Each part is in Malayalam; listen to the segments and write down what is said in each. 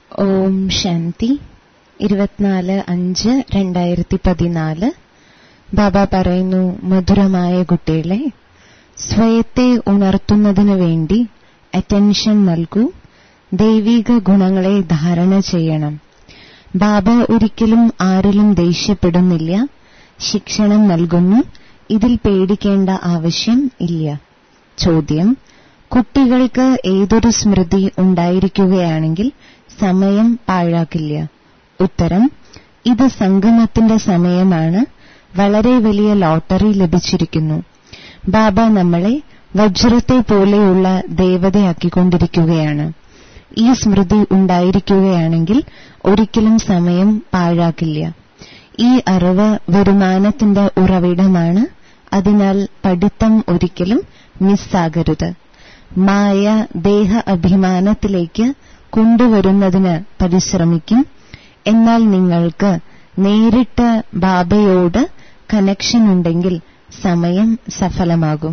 ഓം ശാന്തി ഇരുപത്തിനാല് അഞ്ച് രണ്ടായിരത്തി പതിനാല് ബാബ പറയുന്നു മധുരമായ കുട്ടികളെ സ്വയത്തെ ഉണർത്തുന്നതിനു വേണ്ടി അറ്റൻഷൻ നൽകൂ ദൈവിക ഗുണങ്ങളെ ധാരണ ചെയ്യണം ബാബ ഒരിക്കലും ആരിലും ദേഷ്യപ്പെടുന്നില്ല ശിക്ഷണം നൽകുന്നു ഇതിൽ പേടിക്കേണ്ട ആവശ്യം ഇല്ല ചോദ്യം കുട്ടികൾക്ക് ഏതൊരു സ്മൃതി ഉണ്ടായിരിക്കുകയാണെങ്കിൽ സമയം പാഴാക്കില്ല ഉത്തരം ഇത് സംഗമത്തിന്റെ സമയമാണ് വളരെ വലിയ ലോട്ടറി ലഭിച്ചിരിക്കുന്നു ബാബ നമ്മളെ വജ്രത്തെ പോലെയുള്ള ദേവതയാക്കിക്കൊണ്ടിരിക്കുകയാണ് ഈ സ്മൃതി ഉണ്ടായിരിക്കുകയാണെങ്കിൽ ഒരിക്കലും സമയം പാഴാക്കില്ല ഈ അറിവ് വരുമാനത്തിന്റെ ഉറവിടമാണ് അതിനാൽ പഠിത്തം ഒരിക്കലും മിസ്സാകരുത് മായ ദേഹ അഭിമാനത്തിലേക്ക് കൊണ്ടുവരുന്നതിന് പരിശ്രമിക്കും എന്നാൽ നിങ്ങൾക്ക് നേരിട്ട് ബാബയോട് കണക്ഷൻ ഉണ്ടെങ്കിൽ സമയം സഫലമാകും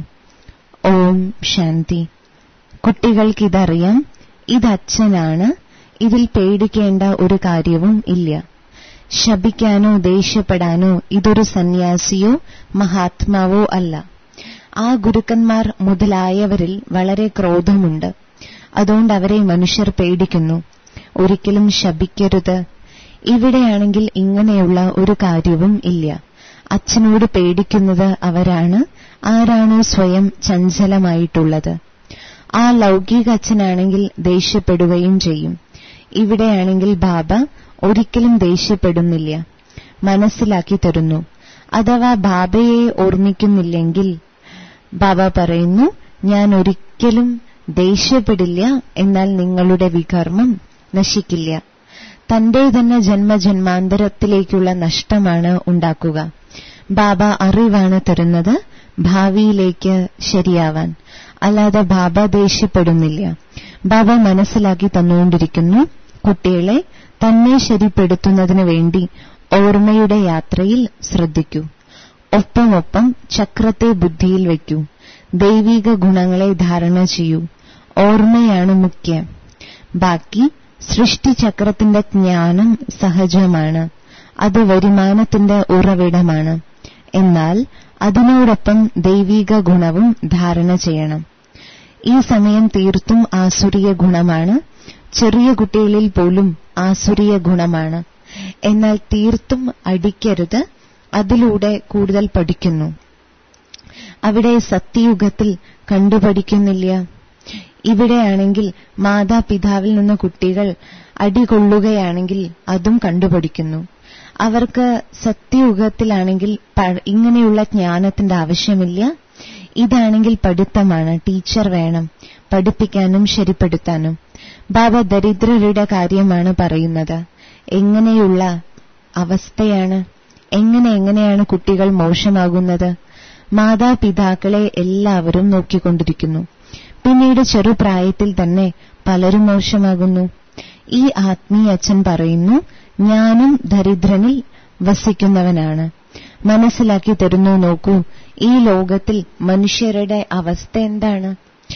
ഓം ശാന്തി കുട്ടികൾക്കിതറിയാം ഇത് അച്ഛനാണ് ഇതിൽ പേടിക്കേണ്ട ഒരു കാര്യവും ഇല്ല ശപിക്കാനോ ദേഷ്യപ്പെടാനോ ഇതൊരു സന്യാസിയോ മഹാത്മാവോ അല്ല ആ ഗുരുക്കന്മാർ മുതലായവരിൽ വളരെ ക്രോധമുണ്ട് അതുകൊണ്ട് അവരെ മനുഷ്യർ പേടിക്കുന്നു ഒരിക്കലും ശപിക്കരുത് ഇവിടെയാണെങ്കിൽ ഇങ്ങനെയുള്ള ഒരു കാര്യവും ഇല്ല അച്ഛനോട് പേടിക്കുന്നത് അവരാണ് ആരാണോ സ്വയം ചഞ്ചലമായിട്ടുള്ളത് ആ ലൗകിക അച്ഛനാണെങ്കിൽ ദേഷ്യപ്പെടുകയും ചെയ്യും ഇവിടെയാണെങ്കിൽ ബാബ ഒരിക്കലും ദേഷ്യപ്പെടുന്നില്ല മനസ്സിലാക്കി തരുന്നു അഥവാ ബാബയെ ഓർമ്മിക്കുന്നില്ലെങ്കിൽ ബാബ പറയുന്നു ഞാൻ ഒരിക്കലും ദേഷ്യപ്പെടില്ല എന്നാൽ നിങ്ങളുടെ വികർമ്മം നശിക്കില്ല തന്റെ തന്നെ ജന്മജന്മാന്തരത്തിലേക്കുള്ള നഷ്ടമാണ് ഉണ്ടാക്കുക ബാബ അറിവാണ് തരുന്നത് ഭാവിയിലേക്ക് ശരിയാവാൻ അല്ലാതെ ബാബ ദേഷ്യപ്പെടുന്നില്ല ബാബ മനസ്സിലാക്കി തന്നുകൊണ്ടിരിക്കുന്നു കുട്ടികളെ തന്നെ ശരിപ്പെടുത്തുന്നതിനു വേണ്ടി ഓർമ്മയുടെ യാത്രയിൽ ശ്രദ്ധിക്കൂ ഒപ്പമൊപ്പം ചക്രത്തെ ബുദ്ധിയിൽ വയ്ക്കൂ ദൈവിക ഗുണങ്ങളെ ധാരണ ചെയ്യൂ ഓർമ്മയാണ് മുഖ്യം ബാക്കി സൃഷ്ടിചക്രത്തിന്റെ ജ്ഞാനം സഹജമാണ് അത് വരുമാനത്തിന്റെ ഉറവിടമാണ് എന്നാൽ അതിനോടൊപ്പം ദൈവിക ഗുണവും ധാരണ ചെയ്യണം ഈ സമയം തീർത്തും ആസുരീയ ഗുണമാണ് ചെറിയ കുട്ടികളിൽ പോലും ആസുരീയ ഗുണമാണ് എന്നാൽ തീർത്തും അടിക്കരുത് അതിലൂടെ കൂടുതൽ പഠിക്കുന്നു അവിടെ സത്യയുഗത്തിൽ കണ്ടുപഠിക്കുന്നില്ല ഇവിടെയാണെങ്കിൽ മാതാപിതാവിൽ നിന്ന് കുട്ടികൾ അടികൊള്ളുകയാണെങ്കിൽ അതും കണ്ടുപഠിക്കുന്നു അവർക്ക് സത്യയുഗത്തിലാണെങ്കിൽ ഇങ്ങനെയുള്ള ജ്ഞാനത്തിന്റെ ആവശ്യമില്ല ഇതാണെങ്കിൽ പഠിത്തമാണ് ടീച്ചർ വേണം പഠിപ്പിക്കാനും ശരിപ്പെടുത്താനും ബാബ ദരിദ്രരുടെ കാര്യമാണ് പറയുന്നത് എങ്ങനെയുള്ള അവസ്ഥയാണ് എങ്ങനെ എങ്ങനെയാണ് കുട്ടികൾ മോശമാകുന്നത് മാതാപിതാക്കളെ എല്ലാവരും നോക്കിക്കൊണ്ടിരിക്കുന്നു പിന്നീട് ചെറുപ്രായത്തിൽ തന്നെ പലരും മോശമാകുന്നു ഈ ആത്മീയ അച്ഛൻ പറയുന്നു ഞാനും ദരിദ്രനിൽ വസിക്കുന്നവനാണ് മനസ്സിലാക്കി തരുന്നു നോക്കൂ ഈ ലോകത്തിൽ മനുഷ്യരുടെ അവസ്ഥ എന്താണ്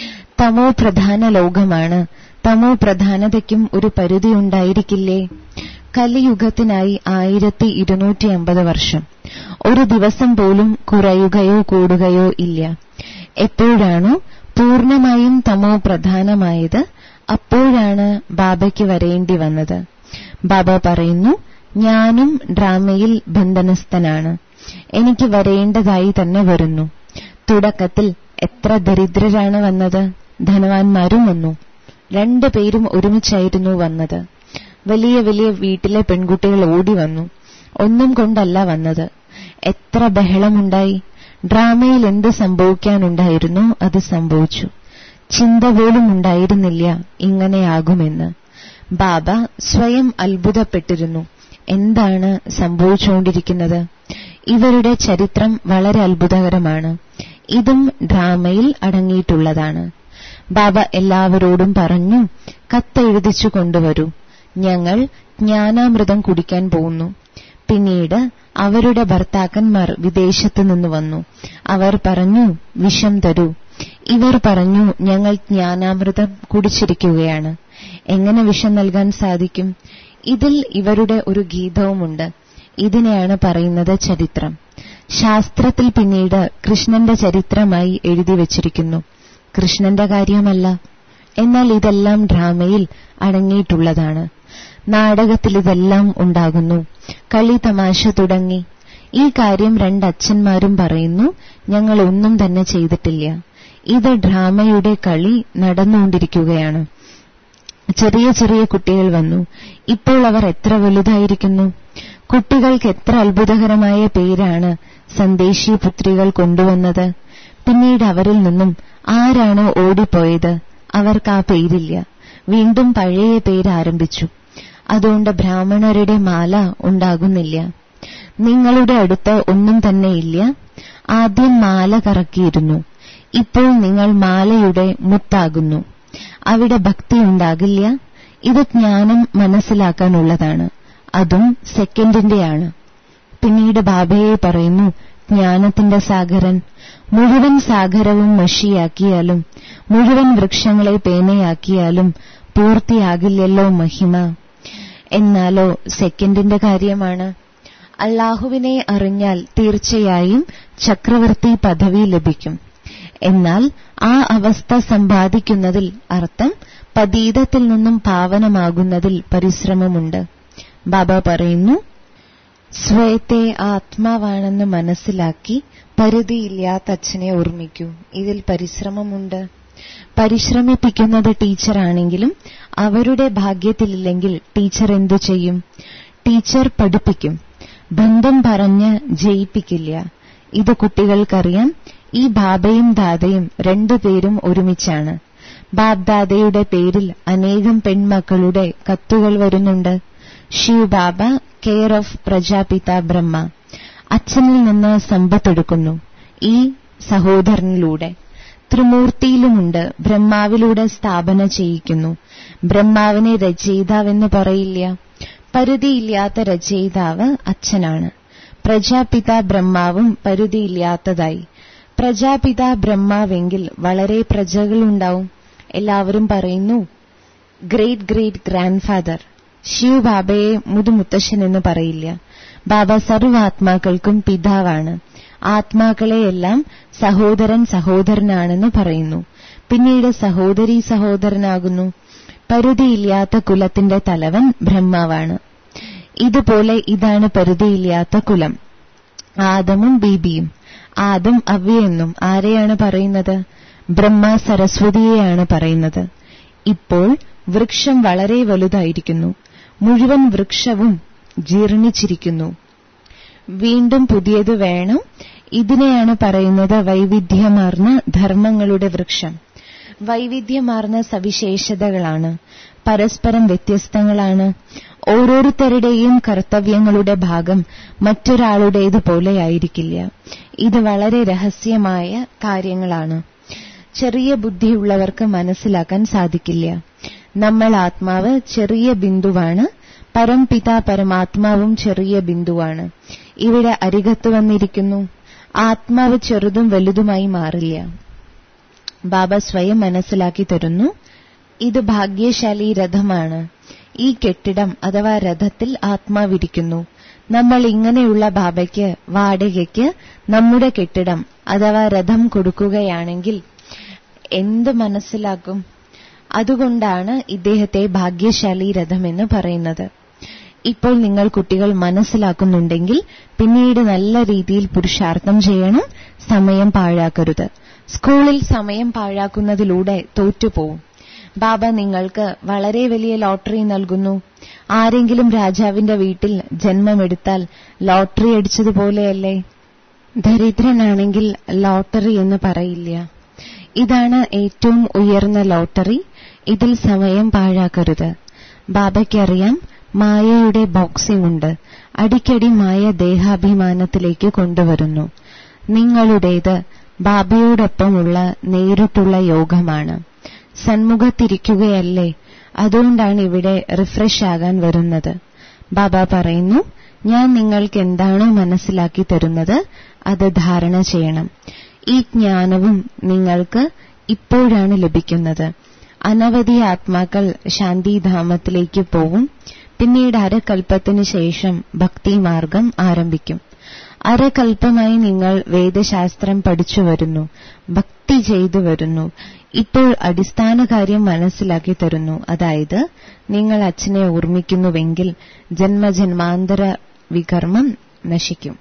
തമോ പ്രധാന ലോകമാണ് തമോ പ്രധാനതയ്ക്കും ഒരു പരിധി ഉണ്ടായിരിക്കില്ലേ കലിയുഗത്തിനായി ആയിരത്തി ഇരുന്നൂറ്റി അമ്പത് വർഷം ഒരു ദിവസം പോലും കുറയുകയോ കൂടുകയോ ഇല്ല എപ്പോഴാണോ പൂർണമായും തമോ പ്രധാനമായത് അപ്പോഴാണ് ബാബയ്ക്ക് വരേണ്ടി വന്നത് ബാബ പറയുന്നു ഞാനും ഡ്രാമയിൽ ബന്ധനസ്ഥനാണ് എനിക്ക് വരേണ്ടതായി തന്നെ വരുന്നു തുടക്കത്തിൽ എത്ര ദരിദ്രരാണ് വന്നത് ധനവാന്മാരും വന്നു രണ്ടു പേരും ഒരുമിച്ചായിരുന്നു വന്നത് വലിയ വലിയ വീട്ടിലെ പെൺകുട്ടികൾ ഓടി വന്നു ഒന്നും കൊണ്ടല്ല വന്നത് എത്ര ബഹളമുണ്ടായി ഡ്രാമയിൽ എന്ത് സംഭവിക്കാനുണ്ടായിരുന്നോ അത് സംഭവിച്ചു ചിന്ത പോലും ഉണ്ടായിരുന്നില്ല ഇങ്ങനെയാകുമെന്ന് ബാബ സ്വയം അത്ഭുതപ്പെട്ടിരുന്നു എന്താണ് സംഭവിച്ചുകൊണ്ടിരിക്കുന്നത് ഇവരുടെ ചരിത്രം വളരെ അത്ഭുതകരമാണ് ഇതും ഡ്രാമയിൽ അടങ്ങിയിട്ടുള്ളതാണ് ബാബ എല്ലാവരോടും പറഞ്ഞു കത്തെഴുതിച്ചു കൊണ്ടുവരൂ ഞങ്ങൾ ജ്ഞാനാമൃതം കുടിക്കാൻ പോകുന്നു പിന്നീട് അവരുടെ ഭർത്താക്കന്മാർ വിദേശത്തു നിന്ന് വന്നു അവർ പറഞ്ഞു വിഷം തരൂ ഇവർ പറഞ്ഞു ഞങ്ങൾ ജ്ഞാനാമൃതം കുടിച്ചിരിക്കുകയാണ് എങ്ങനെ വിഷം നൽകാൻ സാധിക്കും ഇതിൽ ഇവരുടെ ഒരു ഗീതവുമുണ്ട് ഇതിനെയാണ് പറയുന്നത് ചരിത്രം ശാസ്ത്രത്തിൽ പിന്നീട് കൃഷ്ണന്റെ ചരിത്രമായി എഴുതി വച്ചിരിക്കുന്നു കൃഷ്ണന്റെ കാര്യമല്ല എന്നാൽ ഇതെല്ലാം ഡ്രാമയിൽ അടങ്ങിയിട്ടുള്ളതാണ് നാടകത്തിൽ ഇതെല്ലാം ഉണ്ടാകുന്നു കളി തമാശ തുടങ്ങി ഈ കാര്യം രണ്ടച്ഛന്മാരും പറയുന്നു ഞങ്ങൾ ഒന്നും തന്നെ ചെയ്തിട്ടില്ല ഇത് ഡ്രാമയുടെ കളി നടന്നുകൊണ്ടിരിക്കുകയാണ് ചെറിയ ചെറിയ കുട്ടികൾ വന്നു ഇപ്പോൾ അവർ എത്ര വലുതായിരിക്കുന്നു കുട്ടികൾക്ക് എത്ര അത്ഭുതകരമായ പേരാണ് സന്ദേശി പുത്രികൾ കൊണ്ടുവന്നത് പിന്നീട് അവരിൽ നിന്നും ആരാണോ ഓടിപ്പോയത് അവർക്ക് ആ പേരില്ല വീണ്ടും പഴയ പേര് ആരംഭിച്ചു അതുകൊണ്ട് ബ്രാഹ്മണരുടെ മാല ഉണ്ടാകുന്നില്ല നിങ്ങളുടെ അടുത്ത് ഒന്നും തന്നെയില്ല ആദ്യം മാല കറക്കിയിരുന്നു ഇപ്പോൾ നിങ്ങൾ മാലയുടെ മുത്താകുന്നു അവിടെ ഭക്തി ഉണ്ടാകില്ല ഇത് ജ്ഞാനം മനസ്സിലാക്കാനുള്ളതാണ് അതും സെക്കൻഡിന്റെയാണ് പിന്നീട് ബാബയെ പറയുന്നു ജ്ഞാനത്തിന്റെ സാഗരൻ മുഴുവൻ സാഗരവും മഷിയാക്കിയാലും മുഴുവൻ വൃക്ഷങ്ങളെ പേനയാക്കിയാലും പൂർത്തിയാകില്ലല്ലോ മഹിമ എന്നാലോ സെക്കൻഡിന്റെ കാര്യമാണ് അള്ളാഹുവിനെ അറിഞ്ഞാൽ തീർച്ചയായും ചക്രവർത്തി പദവി ലഭിക്കും എന്നാൽ ആ അവസ്ഥ സമ്പാദിക്കുന്നതിൽ അർത്ഥം പതീതത്തിൽ നിന്നും പാവനമാകുന്നതിൽ പരിശ്രമമുണ്ട് ബാബ പറയുന്നു സ്വയത്തെ ആത്മാവാണെന്ന് മനസ്സിലാക്കി പരിധിയില്ലാത്ത അച്ഛനെ ഓർമ്മിക്കൂ ഇതിൽ പരിശ്രമമുണ്ട് പരിശ്രമിപ്പിക്കുന്നത് ടീച്ചറാണെങ്കിലും അവരുടെ ഭാഗ്യത്തിലില്ലെങ്കിൽ ടീച്ചർ എന്തു ചെയ്യും ടീച്ചർ പഠിപ്പിക്കും ബന്ധം പറഞ്ഞ് ജയിപ്പിക്കില്ല ഇത് കുട്ടികൾക്കറിയാം ഈ ബാബയും ദാദയും രണ്ടുപേരും ഒരുമിച്ചാണ് ബാബ് ദാദയുടെ പേരിൽ അനേകം പെൺമക്കളുടെ കത്തുകൾ വരുന്നുണ്ട് ശിവ് ബാബ കെയർ ഓഫ് പ്രജാപിത ബ്രഹ്മ അച്ഛനിൽ നിന്ന് സമ്പത്തെടുക്കുന്നു ഈ സഹോദരനിലൂടെ ത്രിമൂർത്തിയിലുമുണ്ട് ബ്രഹ്മാവിലൂടെ സ്ഥാപന ചെയ്യിക്കുന്നു ബ്രഹ്മാവിനെ രചയിതാവെന്ന് പറയില്ല പരിധിയില്ലാത്ത രചയിതാവ് അച്ഛനാണ് പ്രജാപിത ബ്രഹ്മാവും പരിധിയില്ലാത്തതായി പ്രജാപിത ബ്രഹ്മാവെങ്കിൽ വളരെ പ്രജകളുണ്ടാവും എല്ലാവരും പറയുന്നു great great grandfather Shiv ബാബയെ മുതുമുത്തശ്ശൻ എന്ന് പറയില്ല ബാബ സർവാത്മാക്കൾക്കും പിതാവാണ് ആത്മാക്കളെയെല്ലാം സഹോദരൻ സഹോദരനാണെന്ന് പറയുന്നു പിന്നീട് സഹോദരി സഹോദരനാകുന്നു പരിധിയില്ലാത്ത കുലത്തിന്റെ തലവൻ ബ്രഹ്മാവാണ് ഇതുപോലെ ഇതാണ് പരിധിയില്ലാത്ത കുലം ആദമും ബീബിയും ആദം അവ്യയെന്നും ആരെയാണ് പറയുന്നത് ബ്രഹ്മ സരസ്വതിയെയാണ് പറയുന്നത് ഇപ്പോൾ വൃക്ഷം വളരെ വലുതായിരിക്കുന്നു മുഴുവൻ വൃക്ഷവും ജീർണിച്ചിരിക്കുന്നു വീണ്ടും പുതിയത് വേണം ഇതിനെയാണ് പറയുന്നത് വൈവിധ്യമാർന്ന ധർമ്മങ്ങളുടെ വൃക്ഷം വൈവിധ്യമാർന്ന സവിശേഷതകളാണ് പരസ്പരം വ്യത്യസ്തങ്ങളാണ് ഓരോരുത്തരുടെയും കർത്തവ്യങ്ങളുടെ ഭാഗം മറ്റൊരാളുടേതുപോലെയായിരിക്കില്ല ഇത് വളരെ രഹസ്യമായ കാര്യങ്ങളാണ് ചെറിയ ബുദ്ധിയുള്ളവർക്ക് മനസ്സിലാക്കാൻ സാധിക്കില്ല നമ്മൾ ആത്മാവ് ചെറിയ ബിന്ദുവാണ് പരംപിത പരമാത്മാവും ചെറിയ ബിന്ദുവാണ് ഇവിടെ അരികത്ത് വന്നിരിക്കുന്നു ആത്മാവ് ചെറുതും വലുതുമായി മാറില്ല ബാബ സ്വയം മനസ്സിലാക്കി തരുന്നു ഇത് ഭാഗ്യശാലി രഥമാണ് ഈ കെട്ടിടം അഥവാ രഥത്തിൽ ആത്മാവിരിക്കുന്നു നമ്മൾ ഇങ്ങനെയുള്ള ബാബയ്ക്ക് വാടകയ്ക്ക് നമ്മുടെ കെട്ടിടം അഥവാ രഥം കൊടുക്കുകയാണെങ്കിൽ എന്ത് മനസ്സിലാക്കും അതുകൊണ്ടാണ് ഇദ്ദേഹത്തെ ഭാഗ്യശാലി രഥമെന്ന് പറയുന്നത് ഇപ്പോൾ നിങ്ങൾ കുട്ടികൾ മനസ്സിലാക്കുന്നുണ്ടെങ്കിൽ പിന്നീട് നല്ല രീതിയിൽ പുരുഷാർത്ഥം ചെയ്യണം സമയം പാഴാക്കരുത് സ്കൂളിൽ സമയം പാഴാക്കുന്നതിലൂടെ തോറ്റുപോകും ബാബ നിങ്ങൾക്ക് വളരെ വലിയ ലോട്ടറി നൽകുന്നു ആരെങ്കിലും രാജാവിന്റെ വീട്ടിൽ ജന്മമെടുത്താൽ ലോട്ടറി അടിച്ചതുപോലെയല്ലേ ദരിദ്രനാണെങ്കിൽ ലോട്ടറി എന്ന് പറയില്ല ഇതാണ് ഏറ്റവും ഉയർന്ന ലോട്ടറി ഇതിൽ സമയം പാഴാക്കരുത് ബാബയ്ക്കറിയാം മായയുടെ ബോക്സിംഗ് ഉണ്ട് അടിക്കടി മായ ദേഹാഭിമാനത്തിലേക്ക് കൊണ്ടുവരുന്നു നിങ്ങളുടേത് ബാബയോടൊപ്പമുള്ള നേരിട്ടുള്ള യോഗമാണ് സന്മുഖത്തിരിക്കുകയല്ലേ അതുകൊണ്ടാണ് ഇവിടെ റിഫ്രഷ് ആകാൻ വരുന്നത് ബാബ പറയുന്നു ഞാൻ നിങ്ങൾക്ക് എന്താണോ മനസ്സിലാക്കി തരുന്നത് അത് ധാരണ ചെയ്യണം ഈ ജ്ഞാനവും നിങ്ങൾക്ക് ഇപ്പോഴാണ് ലഭിക്കുന്നത് അനവധി ആത്മാക്കൾ ശാന്തിധാമത്തിലേക്ക് പോവും പിന്നീട് അരകൽപ്പത്തിനു ശേഷം ഭക്തിമാർഗം ആരംഭിക്കും അരകൽപ്പമായി നിങ്ങൾ വേദശാസ്ത്രം പഠിച്ചു വരുന്നു ഭക്തി ചെയ്തു വരുന്നു ഇപ്പോൾ അടിസ്ഥാന കാര്യം മനസ്സിലാക്കി തരുന്നു അതായത് നിങ്ങൾ അച്ഛനെ ഓർമ്മിക്കുന്നുവെങ്കിൽ ജന്മജന്മാന്തര വികർമ്മം നശിക്കും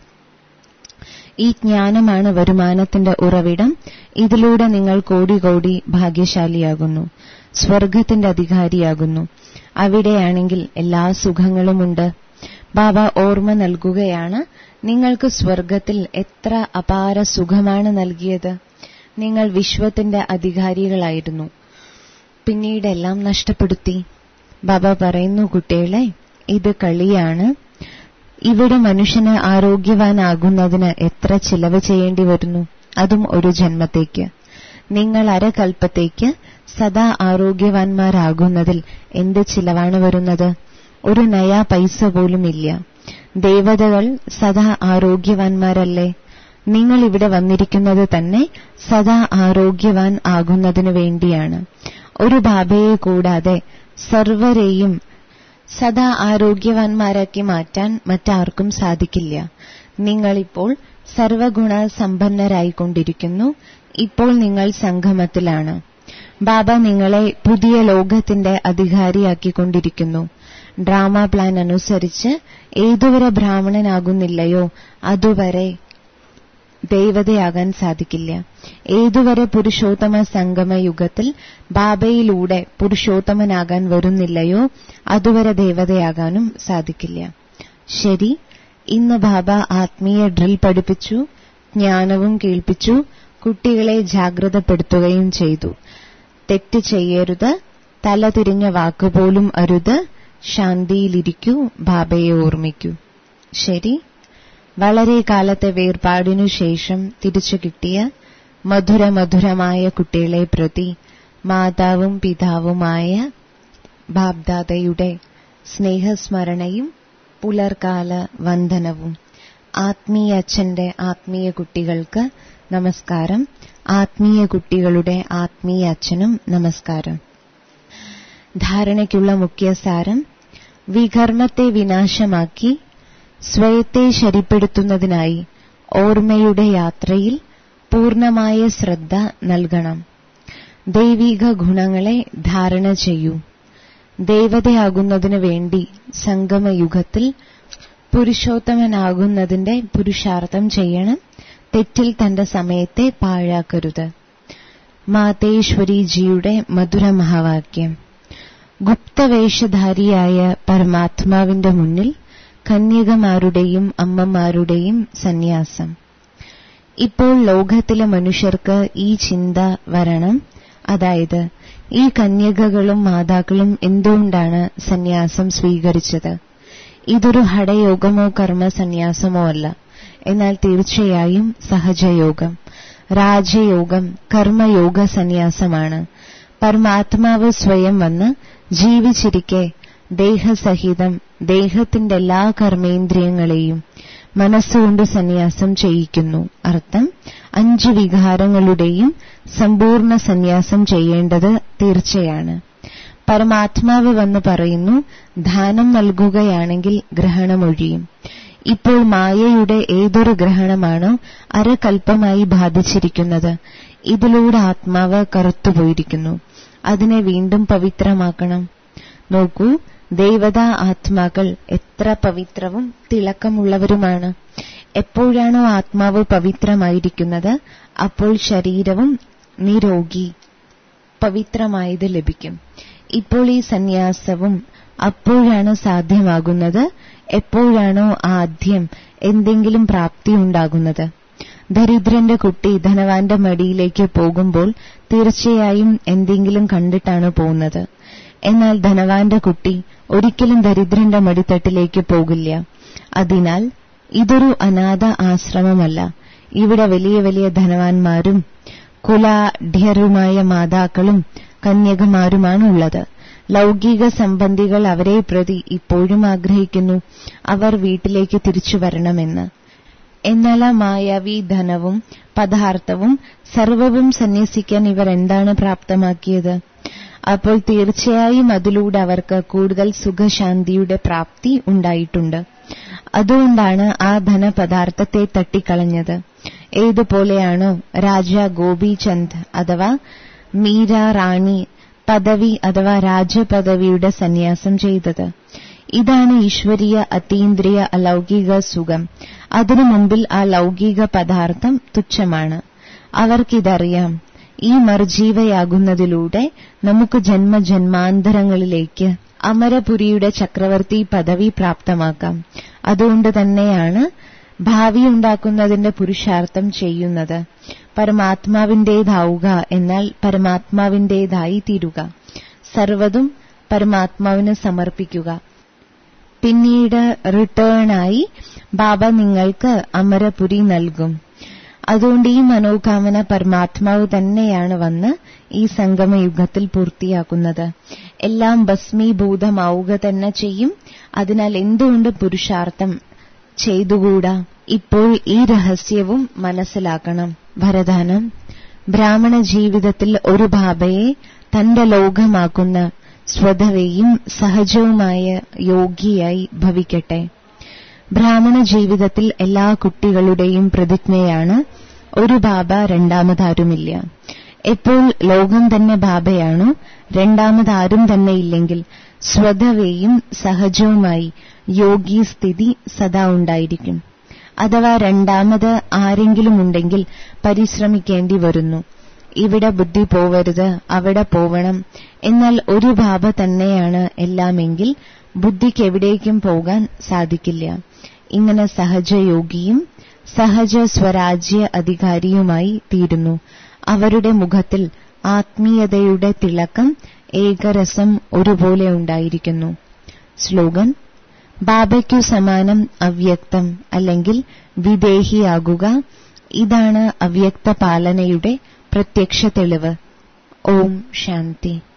ഈ ജ്ഞാനമാണ് വരുമാനത്തിന്റെ ഉറവിടം ഇതിലൂടെ നിങ്ങൾ കോടി കോടി ഭാഗ്യശാലിയാകുന്നു സ്വർഗത്തിന്റെ അധികാരിയാകുന്നു അവിടെയാണെങ്കിൽ എല്ലാ സുഖങ്ങളുമുണ്ട് ബാബ ഓർമ്മ നൽകുകയാണ് നിങ്ങൾക്ക് സ്വർഗത്തിൽ എത്ര അപാര സുഖമാണ് നൽകിയത് നിങ്ങൾ വിശ്വത്തിന്റെ അധികാരികളായിരുന്നു പിന്നീടെല്ലാം നഷ്ടപ്പെടുത്തി ബാബ പറയുന്നു കുട്ടികളെ ഇത് കളിയാണ് ഇവിടെ മനുഷ്യന് ആരോഗ്യവാനാകുന്നതിന് എത്ര ചിലവ് ചെയ്യേണ്ടി വരുന്നു അതും ഒരു ജന്മത്തേക്ക് നിങ്ങൾ അരകൽപ്പത്തേക്ക് സദാ ആരോഗ്യവാന്മാരാകുന്നതിൽ എന്ത് ചിലവാണ് വരുന്നത് ഒരു നയാ പൈസ പോലും ഇല്ല ദേവതകൾ സദാ ആരോഗ്യവാന്മാരല്ലേ നിങ്ങൾ ഇവിടെ വന്നിരിക്കുന്നത് തന്നെ സദാ ആരോഗ്യവാൻ ആകുന്നതിനു വേണ്ടിയാണ് ഒരു ബാബയെ കൂടാതെ സർവരെയും സദാ ആരോഗ്യവാന്മാരാക്കി മാറ്റാൻ മറ്റാർക്കും സാധിക്കില്ല നിങ്ങളിപ്പോൾ സർവഗുണ സമ്പന്നരായിക്കൊണ്ടിരിക്കുന്നു ഇപ്പോൾ നിങ്ങൾ സംഗമത്തിലാണ് ബാബ നിങ്ങളെ പുതിയ ലോകത്തിന്റെ അധികാരിയാക്കിക്കൊണ്ടിരിക്കുന്നു ഡ്രാമ പ്ലാൻ അനുസരിച്ച് ഏതുവരെ ബ്രാഹ്മണനാകുന്നില്ലയോ അതുവരെ ദൈവതയാകാൻ സാധിക്കില്ല ഏതുവരെ പുരുഷോത്തമ സംഗമ യുഗത്തിൽ ബാബയിലൂടെ പുരുഷോത്തമനാകാൻ വരുന്നില്ലയോ അതുവരെ ദേവതയാകാനും സാധിക്കില്ല ശരി ഇന്ന് ബാബ ആത്മീയ ഡ്രിൽ പഠിപ്പിച്ചു ജ്ഞാനവും കേൾപ്പിച്ചു കുട്ടികളെ ജാഗ്രതപ്പെടുത്തുകയും ചെയ്തു തെറ്റ് ചെയ്യരുത് തല തിരിഞ്ഞ വാക്കുപോലും അരുത് ശാന്തിയിലിരിക്കൂ ബാബയെ ഓർമ്മിക്കൂ ശരി വളരെ കാലത്തെ വേർപാടിനു ശേഷം തിരിച്ചു കിട്ടിയ മധുര മധുരമായ കുട്ടികളെ പ്രതി മാതാവും പിതാവുമായ ബാബ്ദാദയുടെ സ്നേഹസ്മരണയും പുലർകാല വന്ദനവും ആത്മീയ അച്ഛന്റെ ആത്മീയ കുട്ടികൾക്ക് നമസ്കാരം ആത്മീയ കുട്ടികളുടെ ആത്മീയ അച്ഛനും നമസ്കാരം ധാരണയ്ക്കുള്ള മുഖ്യ സാരം വികർമ്മത്തെ വിനാശമാക്കി സ്വയത്തെ ശരിപ്പെടുത്തുന്നതിനായി ഓർമ്മയുടെ യാത്രയിൽ പൂർണമായ ശ്രദ്ധ നൽകണം ദൈവിക ഗുണങ്ങളെ ധാരണ ചെയ്യൂ ദേവതയാകുന്നതിനു വേണ്ടി സംഗമയുഗത്തിൽ പുരുഷോത്തമനാകുന്നതിന്റെ പുരുഷാർത്ഥം ചെയ്യണം തെറ്റിൽ തന്റെ സമയത്തെ പാഴാക്കരുത് മാതേശ്വരിജിയുടെ മധുര മഹാവാക്യം ഗുപ്തവേഷധാരിയായ പരമാത്മാവിന്റെ മുന്നിൽ കന്യകമാരുടെയും അമ്മമാരുടെയും സന്യാസം ഇപ്പോൾ ലോകത്തിലെ മനുഷ്യർക്ക് ഈ ചിന്ത വരണം അതായത് ഈ കന്യകകളും മാതാക്കളും എന്തുകൊണ്ടാണ് സന്യാസം സ്വീകരിച്ചത് ഇതൊരു ഹടയോഗമോ കർമ്മ സന്യാസമോ അല്ല എന്നാൽ തീർച്ചയായും സഹജയോഗം രാജയോഗം കർമ്മയോഗ സന്യാസമാണ് പരമാത്മാവ് സ്വയം വന്ന് ജീവിച്ചിരിക്കെ ദേഹസഹിതം ദേഹത്തിന്റെ എല്ലാ കർമ്മേന്ദ്രിയങ്ങളെയും മനസ്സുകൊണ്ട് സന്യാസം ചെയ്യിക്കുന്നു അർത്ഥം അഞ്ചു വികാരങ്ങളുടെയും സമ്പൂർണ്ണ സന്യാസം ചെയ്യേണ്ടത് തീർച്ചയാണ് പരമാത്മാവ് വന്ന് പറയുന്നു ദാനം നൽകുകയാണെങ്കിൽ ഗ്രഹണമൊഴിയും ഇപ്പോൾ മായയുടെ ഏതൊരു ഗ്രഹണമാണോ അരകൽപ്പമായി ബാധിച്ചിരിക്കുന്നത് ഇതിലൂടെ ആത്മാവ് കറുത്തുപോയിരിക്കുന്നു അതിനെ വീണ്ടും പവിത്രമാക്കണം നോക്കൂ ദേവതാ ആത്മാക്കൾ എത്ര പവിത്രവും തിളക്കമുള്ളവരുമാണ് എപ്പോഴാണോ ആത്മാവ് പവിത്രമായിരിക്കുന്നത് അപ്പോൾ ശരീരവും നിരോഗി പവിത്രമായത് ലഭിക്കും ഇപ്പോൾ ഈ സന്യാസവും അപ്പോഴാണ് സാധ്യമാകുന്നത് എപ്പോഴാണോ ആദ്യം എന്തെങ്കിലും പ്രാപ്തി ഉണ്ടാകുന്നത് ദരിദ്രന്റെ കുട്ടി ധനവാന്റെ മടിയിലേക്ക് പോകുമ്പോൾ തീർച്ചയായും എന്തെങ്കിലും കണ്ടിട്ടാണ് പോകുന്നത് എന്നാൽ ധനവാന്റെ കുട്ടി ഒരിക്കലും ദരിദ്രന്റെ മടിത്തട്ടിലേക്ക് പോകില്ല അതിനാൽ ഇതൊരു അനാഥ ആശ്രമമല്ല ഇവിടെ വലിയ വലിയ ധനവാന്മാരും കുലാഢ്യരുമായ മാതാക്കളും കന്യകമാരുമാണ് ഉള്ളത് ലൗകിക സംബന്ധികൾ അവരെ പ്രതി ഇപ്പോഴും ആഗ്രഹിക്കുന്നു അവർ വീട്ടിലേക്ക് തിരിച്ചു വരണമെന്ന് എന്നാൽ ആ മായാവി ധനവും പദാർത്ഥവും സർവവും സന്യസിക്കാൻ ഇവർ എന്താണ് പ്രാപ്തമാക്കിയത് അപ്പോൾ തീർച്ചയായും അതിലൂടെ അവർക്ക് കൂടുതൽ സുഖശാന്തിയുടെ പ്രാപ്തി ഉണ്ടായിട്ടുണ്ട് അതുകൊണ്ടാണ് ആ ധനപദാർത്ഥത്തെ തട്ടിക്കളഞ്ഞത് ഏതുപോലെയാണോ രാജ ഗോപിചന്ദ് അഥവാ മീര റാണി പദവി അഥവാ രാജപദവിയുടെ സന്യാസം ചെയ്തത് ഇതാണ് ഈശ്വരീയ അതീന്ദ്രിയ അലൗകിക സുഖം അതിനു മുമ്പിൽ ആ ലൗകിക പദാർത്ഥം തുച്ഛമാണ് അവർക്കിതറിയാം ഈ മർജീവയാകുന്നതിലൂടെ നമുക്ക് ജന്മജന്മാന്തരങ്ങളിലേക്ക് അമരപുരിയുടെ ചക്രവർത്തി പദവി പ്രാപ്തമാക്കാം അതുകൊണ്ട് തന്നെയാണ് ഭാവി ഉണ്ടാക്കുന്നതിന്റെ പുരുഷാർത്ഥം ചെയ്യുന്നത് പരമാത്മാവിന്റേതാവുക എന്നാൽ പരമാത്മാവിന്റേതായി തീരുക സർവതും പരമാത്മാവിന് സമർപ്പിക്കുക പിന്നീട് റിട്ടേണായി ബാബ നിങ്ങൾക്ക് അമരപുരി നൽകും അതുകൊണ്ട് ഈ മനോകാമന പരമാത്മാവ് തന്നെയാണ് വന്ന് ഈ സംഗമയുഗത്തിൽ പൂർത്തിയാക്കുന്നത് എല്ലാം ഭസ്മീഭൂതമാവുക തന്നെ ചെയ്യും അതിനാൽ എന്തുകൊണ്ട് പുരുഷാർത്ഥം ചെയ്തുകൂടാ ഇപ്പോൾ ഈ രഹസ്യവും മനസ്സിലാക്കണം ഭരദാനം ബ്രാഹ്മണ ജീവിതത്തിൽ ഒരു ബാബയെ തന്റെ ലോകമാക്കുന്ന സ്വതവേയും സഹജവുമായ യോഗിയായി ഭവിക്കട്ടെ ബ്രാഹ്മണ ജീവിതത്തിൽ എല്ലാ കുട്ടികളുടെയും പ്രതിജ്ഞയാണ് ഒരു ബാബ രണ്ടാമതാരുമില്ല എപ്പോൾ ലോകം തന്നെ ബാബയാണോ രണ്ടാമതാരും തന്നെ ഇല്ലെങ്കിൽ സ്വതവേയും സഹജവുമായി യോഗി സ്ഥിതി സദാ ഉണ്ടായിരിക്കും അഥവാ രണ്ടാമത് ആരെങ്കിലും ഉണ്ടെങ്കിൽ പരിശ്രമിക്കേണ്ടി വരുന്നു ഇവിടെ ബുദ്ധി പോവരുത് അവിടെ പോവണം എന്നാൽ ഒരു ബാബ തന്നെയാണ് എല്ലാമെങ്കിൽ ബുദ്ധിക്ക് എവിടേക്കും പോകാൻ സാധിക്കില്ല ഇങ്ങനെ സഹജയോഗിയും സഹജ സ്വരാജ്യ അധികാരിയുമായി തീരുന്നു അവരുടെ മുഖത്തിൽ ആത്മീയതയുടെ തിളക്കം ഏകരസം ഒരുപോലെ ഉണ്ടായിരിക്കുന്നു സ്ലോഗൻ ബാബയ്ക്കു സമാനം അവ്യക്തം അല്ലെങ്കിൽ വിദേഹിയാകുക ഇതാണ് അവ്യക്ത പാലനയുടെ പ്രത്യക്ഷ തെളിവ് ഓം ശാന്തി